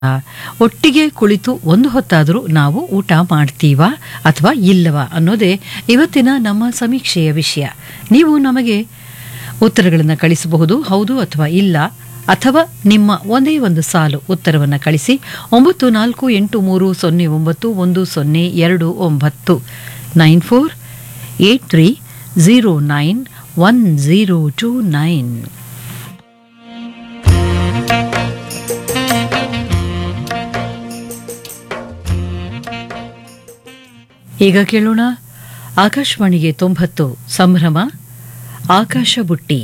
ಒಟ್ಟಿಗೆ ಕುಳಿತು ಒಂದು ಹೊತ್ತಾದರೂ ನಾವು ಊಟ ಮಾಡ್ತೀವಾ ಅಥವಾ ಇಲ್ಲವಾ ಅನ್ನೋದೇ ಇವತ್ತಿನ ನಮ್ಮ ಸಮೀಕ್ಷೆಯ ವಿಷಯ ನೀವು ನಮಗೆ ಉತ್ತರಗಳನ್ನು ಕಳಿಸಬಹುದು ಹೌದು ಅಥವಾ ಇಲ್ಲ ಅಥವಾ ನಿಮ್ಮ ಒಂದೇ ಒಂದು ಸಾಲು ಉತ್ತರವನ್ನು ಕಳಿಸಿ ಒಂಬತ್ತು ನಾಲ್ಕು ಎಂಟು ಮೂರು ಸೊನ್ನೆ ಒಂಬತ್ತು ಒಂದು ಸೊನ್ನೆ ಎರಡು ಒಂಬತ್ತು nine four eight three zero nine one zero two nine ಈಗ ಕೇಳೋಣ ಆಕಾಶವಾಣಿಗೆ ತೊಂಬತ್ತು ಸಂಭ್ರಮ ಆಕಾಶ ಬುಟ್ಟಿ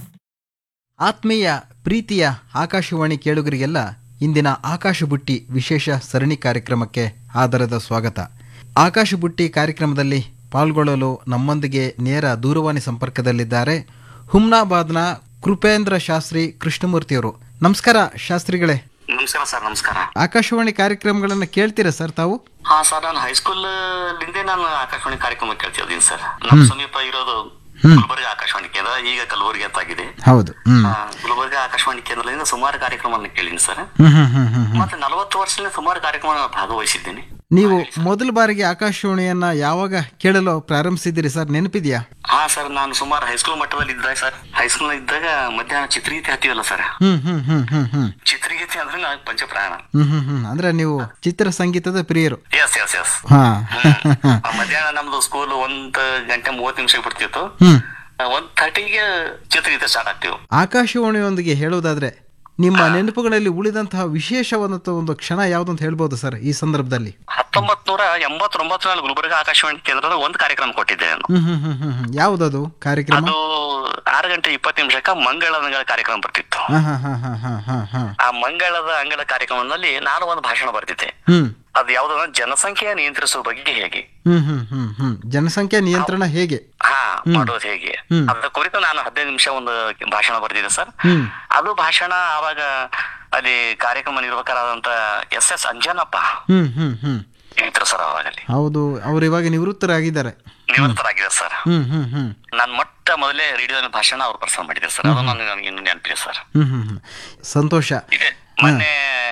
ಆತ್ಮೀಯ ಪ್ರೀತಿಯ ಆಕಾಶವಾಣಿ ಕೇಳುಗರಿಗೆಲ್ಲ ಇಂದಿನ ಆಕಾಶ ಬುಟ್ಟಿ ವಿಶೇಷ ಸರಣಿ ಕಾರ್ಯಕ್ರಮಕ್ಕೆ ಆದರದ ಸ್ವಾಗತ ಆಕಾಶ ಬುಟ್ಟಿ ಕಾರ್ಯಕ್ರಮದಲ್ಲಿ ಪಾಲ್ಗೊಳ್ಳಲು ನಮ್ಮೊಂದಿಗೆ ನೇರ ದೂರವಾಣಿ ಸಂಪರ್ಕದಲ್ಲಿದ್ದಾರೆ ಹುಮ್ನಾಬಾದ್ನ ಕೃಪೇಂದ್ರ ಶಾಸ್ತ್ರಿ ಕೃಷ್ಣಮೂರ್ತಿಯವರು ನಮಸ್ಕಾರ ಶಾಸ್ತ್ರಿಗಳೇ ನಮಸ್ಕಾರ ಸರ್ ನಮಸ್ಕಾರ ಆಕಾಶವಾಣಿ ಕಾರ್ಯಕ್ರಮಗಳನ್ನು ಕೇಳ್ತೀರಾ ಸರ್ ತಾವು ಹಾ ಸರ್ ನಾನು ಹೈಸ್ಕೂಲ್ ಲಿಂದೇ ನಾನು ಆಕಾಶವಾಣಿ ಕಾರ್ಯಕ್ರಮ ಕೇಳ್ತಿದ್ದೀನಿ ಸರ್ ನಮ್ಮ ಸಮೀಪ ಇರೋದು ಗುಲ್ಬರ್ಗ ಆಕಾಶವಾಣಿ ಕೇಂದ್ರ ಈಗ ಕಲಬುರಗಿ ಅಂತ ಆಗಿದೆ ಹೌದು ಹ್ಮ್ ಆ, ಗುಲ್ಬರ್ಗ ಆಕಾಶವಾಣಿ ಕೇಂದ್ರದಿಂದ ಸುಮಾರು ಕಾರ್ಯಕ್ರಮವನ್ನು ಕೇಳಿನಿ ಸರ್ ಹ್ಮ್ ಹ್ಮ್ ಹ್ಮ್ ಹ್ಮ್ ಹ್ಮ್. ಮತ್ತೆ ನಲವತ್ತು ವರ್ಷದಿಂದ ಸುಮಾರು ಕಾರ್ಯಕ್ರಮ ಭಾಗವಹಿಸಿದ್ದೀನಿ ನೀವು ಮೊದಲ ಬಾರಿಗೆ ಆಕಾಶವಾಣಿಯನ್ನ ಯಾವಾಗ ಕೇಳಲು ಪ್ರಾರಂಭಿಸಿದ್ದೀರಿ ಸರ್ ನೆನಪಿದೆಯಾ ಹಾ ಸರ್ ನಾನು ಸುಮಾರು ಹೈಸ್ಕೂಲ್ ಮಟ್ಟದಲ್ಲಿ ಇದ್ದಾಗ ಸರ್ ಹೈಸ್ಕೂಲ್ ಇದ್ದಾಗ ಮಧ್ಯಾಹ್ನ ಚಿತ್ರಗೀತೆ ಹಾಕ್ತೀವಲ್ಲ ಸರ್ ಹ್ಮ್ ಹ್ಮ್ ಹ್ಮ್ ಹ್ಮ್ ಹ್ಮ್ ಚಿತ್ರಗೀತೆ ಅಂದ್ರೆ ನಾನು ಪಂಚಪ್ರಾಣ ಹ್ಮ್ ಹ್ಮ್ ಹ್ಮ್ ಅಂದ್ರೆ ನೀವು ಚಿತ್ರ ಸಂಗೀತದ ಪ್ರಿಯರು ಎಸ್ ಎಸ್ ಎಸ್ ಹಾ ಮಧ್ಯಾಹ್ನ ನಮ್ದು ಸ್ಕೂಲ್ ಒಂದ್ ಗಂಟೆ ಮೂವತ್ತು ನಿಮಿಷಕ್ಕೆ ಬಿಡ್ತಿತ್ತು ಹ್ಮ್ ಒಂದ್ ಥರ್ಟಿಗೆ ಚಿತ್ರಗೀತೆ ಸ್ಟಾರ್ಟ್ ಆಗ್ತೀವಿ ಆಕಾಶವಾಣಿಯೊಂದಿಗೆ ಹೇಳುವುದಾದ್ರೆ ನಿಮ್ಮ ನೆನಪುಗಳಲ್ಲಿ ಉಳಿದಂತಹ ವಿಶೇಷವಾದಂತಹ ಒಂದು ಕ್ಷಣ ಯಾವ್ದಂತ ಹೇಳ್ಬೋದು ಸರ್ ಈ ಸಂದರ್ಭದಲ್ಲಿ ಹತ್ತೊಂಬತ್ ನೂರ ಎಂಬತ್ತೊಂಬತ್ತರಲ್ಲಿ ಗುಲ್ಬರ್ಗ ಆಕಾಶವಾಣಿ ಕೇಂದ್ರದ ಒಂದು ಕಾರ್ಯಕ್ರಮ ಕೊಟ್ಟಿದ್ದೆ ನಾನು ಹ್ಮ್ ಹ್ಮ್ ಹ್ಮ್ ಹ್ಮ್ ಹ್ಮ್ ಯಾವ್ದದು ಕಾರ್ಯಕ್ರಮ ಅದು ಆರು ಗಂಟೆ ಇಪ್ಪತ್ತು ನಿಮಿಷಕ್ಕ ಮಂಗಳದ ಅಂಗಳ ಕಾರ್ಯಕ್ರಮ ಬರ್ತಿತ್ತು ಹಾ ಹಾ ಹಾ ಹಾ ಹಾ ಹಾ ಹಾ ಆ ಮಂಗಳದ ಅಂಗಳ ಕಾರ್ಯಕ್ರಮದಲ್ಲಿ ನಾನು ಒಂದು ಭಾಷಣ ಬರ್ತಿದ್ದೆ ಹ್ಮ್ ಅದು ಯಾವ್ದಂದ್ರೆ ಜನಸಂಖ್ಯೆ ನಿಯಂತ್ರಿಸುವ ಬಗ್ಗೆ ಹೇಗೆ ಹ್ಮ್ ಹ್ಮ್ ಹ್ಮ್ ಹ್ಮ್ ಜನಸಂಖ್ಯಾ ನಿಯಂತ್ರಣ ಹೇಗೆ ಹಾ ಮಾಡೋದು ಹೇಗೆ ಹ್ಮ್. ಅದ್ರ ಕುರಿತು ನಾನು ಹದಿನೈದು ನಿಮಿಷ ಒಂದು ಭಾಷಣ ಬರ್ತಿದ್ದೆ ಸರ್ ಹ್ಮ್ ಅದು ಭಾಷಣ ಆವಾಗ ಅಲ್ಲಿ ಕಾರ್ಯಕ್ರಮ ನಿರ್ವಾಹಕರಾದಂತ S S Anjanappa hmm hmm hmm ಇದ್ರು ಸರ್ ಅವಾಗಲ್ಲಿ ಹೌದು ಅವ್ರು ಇವಾಗ ನಿವೃತ್ತರಾಗಿದ್ದಾರೆ ನಿವೃತ್ತರಾಗಿದ್ದಾರೆ ಸರ್ ಹ್ಮ್ ಹ್ಮ್ ಹ್ಮ್ ನಾನ್ ಮೊಟ್ಟ ಮೊದಲೇ ರೇಡಿಯೋದಲ್ಲಿ ಭಾಷಣ ಅವ್ರು ಪ್ರಸಾರ ಮಾಡಿದ್ರು ಸರ್ ಅದು ನನಗೆ ನನಗೆ ಇನ್ನೂ ನೆನಪಿದೆ ಸರ್ ಹ್ಮ್ ಹ್ಮ್ ಹ್ಮ್ ಸಂತೋಷ ಇದೆ ಮೊನ್ನೆ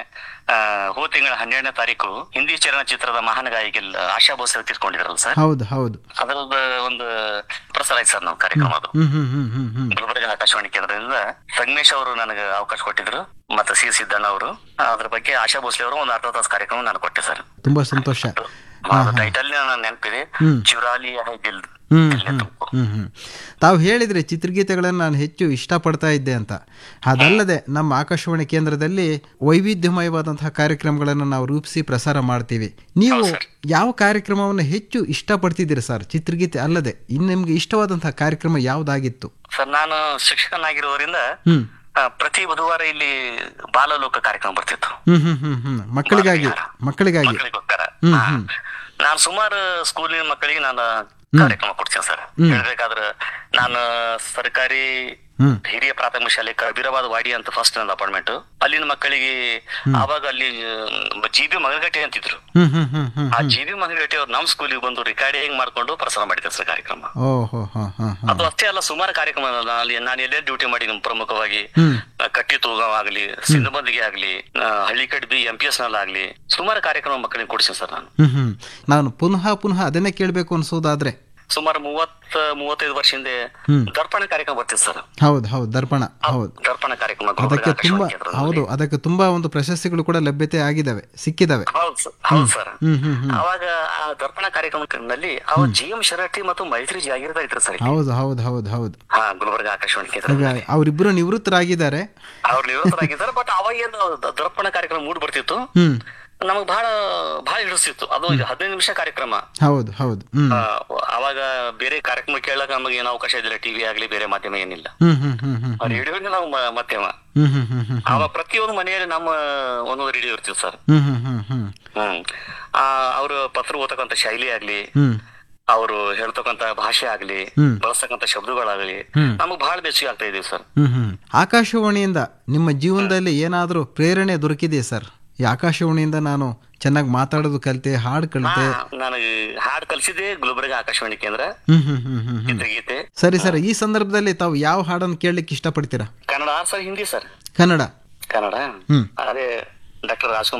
ಆ, ಹೋದ ತಿಂಗಳ ಹನ್ನೆರಡನೇ ತಾರೀಕು ಹಿಂದಿ ಚಲನಚಿತ್ರದ ಮಹಾನ್ ಗಾಯಕಿ ಆಶಾ ಭೋಸಲೆ ತೀರ್ಕೊಂಡಿದ್ರಲ್ಲ ಸರ್ ಹೌದು ಹೌದು ಅದರದ ಒಂದು ಪ್ರಸಾರ ಆಯ್ತು ಸರ್ ನಾವು ಕಾರ್ಯಕ್ರಮ ಅದು ಹ್ಮ್ ಹ್ಮ್ ಹ್ಮ್ ಹ್ಮ್ ಹ್ಮ್ ಗುಲ್ಬರ್ಗ ಆಕಾಶವಾಣಿ ಕೇಂದ್ರದಿಂದ ಸಂಗಮೇಶ್ ಅವರು ನನಗೆ ಅವಕಾಶ ಕೊಟ್ಟಿದ್ರು ಮತ್ತೆ ಸಿ ಸಿದ್ದಣ್ಣ ಅವರು ಅದ್ರ ಬಗ್ಗೆ ಆಶಾ ಭೋಸ್ಲೆ ಅವರು ಒಂದು ಅರ್ಧ ತಾಸು ಕಾರ್ಯಕ್ರಮ ನಾನು ಕೊಟ್ಟೆ ಸರ್ ತುಂಬಾ ಸಂತೋಷ ಟೈಟಲ್ ನನ್ನ ನೆನಪಿದೆ ಹ್ಮ್. ಚಿವರಾಲಿ ಹೈ ದಿಲ್ ಹ್ಮ್ ದಿಲ್ ಹ್ಮ್ ತುಮ್ಕೋ. ಹ್ಮ್ ಹ್ಮ್ ತಾವು ಹೇಳಿದ್ರೆ ಚಿತ್ರಗೀತೆಗಳನ್ನು ನಾನು ಹೆಚ್ಚು ಇಷ್ಟಪಡ್ತಾ ಇದ್ದೆ ಅಂತ ಅದಲ್ಲದೆ ನಮ್ಮ ಆಕಾಶವಾಣಿ ಕೇಂದ್ರದಲ್ಲಿ ವೈವಿಧ್ಯಮಯವಾದಂತಹ ಕಾರ್ಯಕ್ರಮಗಳನ್ನು ನಾವು ರೂಪಿಸಿ ಪ್ರಸಾರ ಮಾಡ್ತೀವಿ ನೀವು ಯಾವ ಕಾರ್ಯಕ್ರಮವನ್ನು ಹೆಚ್ಚು ಇಷ್ಟಪಡ್ತಿದ್ದೀರಿ ಸರ್ ಚಿತ್ರಗೀತೆ ಅಲ್ಲದೆ ಇನ್ನು ನಿಮ್ಗೆ ಇಷ್ಟವಾದಂತಹ ಕಾರ್ಯಕ್ರಮ ಯಾವ್ದಾಗಿತ್ತು ಸರ್ ನಾನು ಶಿಕ್ಷಕನಾಗಿರೋದ್ರಿಂದ ಹ್ಮ್ ಆ, ಪ್ರತಿ ಬುಧವಾರ ಇಲ್ಲಿ ಬಾಲಲೋಕ ಕಾರ್ಯಕ್ರಮ ಬರ್ತಿತ್ತು ಹ್ಮ್ ಹ್ಮ್ ಹ್ಮ್ ಹ್ಮ್ ಮಕ್ಕಳಿಗಾಗಿ ಮಕ್ಕಳಿಗಾಗಿ ಮಕ್ಕಳಿಗೋಸ್ಕರ ಹ್ಮ್, ಹಾ. ಹ್ಮ್. ನಾನು ಸುಮಾರು ಸ್ಕೂಲಿನ ಮಕ್ಕಳಿಗೆ ನಾನು ಕಾರ್ಯಕ್ರಮ ಕೊಡ್ತೀನಿ ಸರ್ ಹೇಳ್ಬೇಕಾದ್ರೆ ನಾನು ಸರ್ಕಾರಿ ಹ್ಮ್ ಹಿರಿಯ ಪ್ರಾಥಮಿಕ ಶಾಲೆ ಕಬೀರಾಬಾದ್ ವಾಡಿ ಅಂತ ಫಸ್ಟ್ ನನ್ನ ಅಪಾರ್ಟ್ಮೆಂಟ್ ಅಲ್ಲಿನ ಮಕ್ಕಳಿಗೆ ಆವಾಗ ಅಲ್ಲಿ ಜಿ ಬಿ ಮಗನಗಟ್ಟಿ ಅಂತಿದ್ರು ಹ್ಮ್ ಹ್ಮ್ ಹ್ಮ್ ಹ್ಮ್ ಆ ಜಿ ಬಿ ಮಗನಗಟ್ಟಿ ಅವ್ರು ನಮ್ಮ ಸ್ಕೂಲಿಗೆ ಬಂದು ರಿಕಾರ್ಡಿಂಗ್ ಮಾಡ್ಕೊಂಡು ಪ್ರಸಾರ ಮಾಡಿದ್ದಾರೆ ಸರ್ ಕಾರ್ಯಕ್ರಮ ಓಹೋ ಹಾ ಹಾ ಹಾ ಅದು ಅಷ್ಟೇ ಅಲ್ಲ ಸುಮಾರು ಕಾರ್ಯಕ್ರಮ ಅಲ್ಲಿ ನಾನು ಎಲ್ಲೇ ಡ್ಯೂಟಿ ಮಾಡಿ ಪ್ರಮುಖವಾಗಿ ಹ್ಮ್ ಆ, ಕಟ್ಟಿ ತೂಗಾವ್ ಆಗ್ಲಿ ಸಿಂಧಬಂದಿಗೆ ಆಗ್ಲಿ ಆ, ಹಳ್ಳಿ ಕಡ್ ಬಿ ಎಂ ಪಿ ಎಸ್ ನಲ್ಲಿ ಆಗ್ಲಿ ಸುಮಾರು ಕಾರ್ಯಕ್ರಮ ಮಕ್ಕಳಿಗೆ ಕೊಡಿಸಿ ಸರ್ ನಾನು ಹ್ಮ್ ಹ್ಮ್ ನಾನು ಪುನಃ ಪುನಃ ಅದನ್ನೇ ಕೇಳಬೇಕು ಅನ್ಸೋದಾದ್ರೆ ಸುಮಾರು ಮೂವತ್ತ ಮೂವತ್ತೈದು ವರ್ಷ ಹಿಂದೆ ಹ್ಮ್. ದರ್ಪಣ ಕಾರ್ಯಕ್ರಮ ಬರ್ತಿತ್ತು ಸರ್ ಹೌದು ಹೌದು ದರ್ಪಣ ಹೌದು ದರ್ಪಣ ಕಾರ್ಯಕ್ರಮ ಗುಲ್ಬರ್ಗ ಅದಕ್ಕೆ ತುಂಬಾ ಆಕಾಶವಾಣಿ ಕೇಂದ್ರದಲ್ಲಿ. ಹೌದು ಅದಕ್ಕೆ ತುಂಬಾ ಒಂದು ಪ್ರಶಸ್ತಿಗಳು ಕೂಡ ಲಭ್ಯತೆ ಆಗಿದಾವೆ ಸಿಕ್ಕಿದಾವೆ ಹೌದು ಸರ್ ಹೌದು ಸರ್ ಹ್ಮ್ ಹ್ಮ್ ಹ್ಮ್ ಅವಾಗ ಆ ದರ್ಪಣ ಕಾರ್ಯಕ್ರಮದಲ್ಲಿ ಅವ ಜಿ ಎಂ ಶರಟಿ ಮತ್ತು ಮೈತ್ರಿ ಜಾಗೀರ್ದಾರ್ ಇದ್ರು ಸರ್ ಇಲ್ಲಿ. ಹೌದು ಹೌದು ಹೌದು ಹೌದು ಹಾ ಗುಲ್ಬರ್ಗ ಆಕಾಶವಾಣಿ ಕೇಂದ್ರ ಈಗ ಅವರಿಬ್ಬರು ನಿವೃತ್ತರಾಗಿದ್ದಾರೆ ಅವ್ರು ನಿವೃತ್ತರಾಗಿದ್ದಾರೆ ಬಟ್ ಅವಾಗ ಏನು ದ- ದರ್ಪಣ ಕಾರ್ಯಕ್ರಮ ಮೂಡ್ ಬರ್ತಿತ್ತು ಹ್ಮ್ ನಮಗ್ ಬಹಳ ಬಹಳ ಹಿಡಿಸ್ತಿತ್ತು ಅದು ಹದಿನೈದು ನಿಮಿಷ ಕಾರ್ಯಕ್ರಮ ಹೌದು ಹೌದು ಹ್ಮ್ ಆ, ಅವಾಗ ಬೇರೆ ಕಾರ್ಯಕ್ರಮ ಕೇಳಕ್ ನಮಗೆ ಏನು ಅವಕಾಶ ಇದಿಲ್ಲ ಟಿವಿ ಆಗ್ಲಿ ಬೇರೆ ಮಾಧ್ಯಮ ಏನಿಲ್ಲ ಹ್ಮ್ ಹ್ಮ್ ಹ್ಮ್ ಹ್ಮ್ ರೇಡಿಯೋನೇ ನಾವು ಮ- ಮಾಧ್ಯಮ ಹ್ಮ್ ಹ್ಮ್ ಹ್ಮ್ ಹ್ಮ್ ಅವ ಪ್ರತಿಯೊಂದು ಮನೆಯಲ್ಲಿ ನಮ್ಮ ಒಂದೊಂದು ರೇಡಿಯೋ ಇರ್ತೀವಿ ಸರ್ ಹ್ಮ್ ಹ್ಮ್ ಹ್ಮ್ ಹ್ಮ್ ಹ್ಮ್ ಆ ಅವ್ರು ಪತ್ರ ಓದತಕ್ಕಂತ ಶೈಲಿ ಆಗ್ಲಿ ಹ್ಮ್ ಅವರು ಹೇಳ್ತಕ್ಕಂತ ಭಾಷೆ ಆಗ್ಲಿ ಹ್ಮ್. ಬಳಸ್ತಕ್ಕಂತ ಶಬ್ದಗಳಾಗ್ಲಿ ಹ್ಮ್. ನಮಗ್ ಬಹಳ ಬೆಚ್ಚಗೆ ಆಗ್ತಾ ಇದೀವಿ ಸರ್ ಹ್ಮ್ ಹ್ಮ್ ಆಕಾಶವಾಣಿಯಿಂದ ನಿಮ್ಮ ಜೀವನದಲ್ಲಿ ಏನಾದರೂ ಪ್ರೇರಣೆ ದೊರಕಿದೆಯಾ ಸರ್ ಈ ಆಕಾಶವಾಣಿಯಿಂದ ನಾನು ಚೆನ್ನಾಗಿ ಮಾತಾಡೋದು ಕಲಿತೆ ಹಾಡು ಕಲಿತೆ ನನಗೆ ಹಾಡ್ ಕಲ್ಸಿದ್ದೆ ಗುಲ್ಬರ್ಗ ಆಕಾಶವಾಣಿ ಕೇಂದ್ರ ಹ್ಮ್ ಹ್ಮ್ ಹ್ಮ್ ಹ್ಮ್ ಹ್ಮ್ ಚಿತ್ರಗೀತೆ ಸರಿ ಸರ್ ಈ ಸಂದರ್ಭದಲ್ಲಿ ತಾವು ಯಾವ ಹಾಡನ್ನು ಕೇಳಲಿಕ್ಕೆ ಇಷ್ಟಪಡ್ತೀರಾ ಕನ್ನಡ ಸರ್ ಹಿಂದಿ ಸರ್ ಕನ್ನಡ ಕನ್ನಡ ಹ್ಮ್. ಅದೇ ಡಾಕ್ಟರ್ ರಾಜ್ಕುಮಾರ್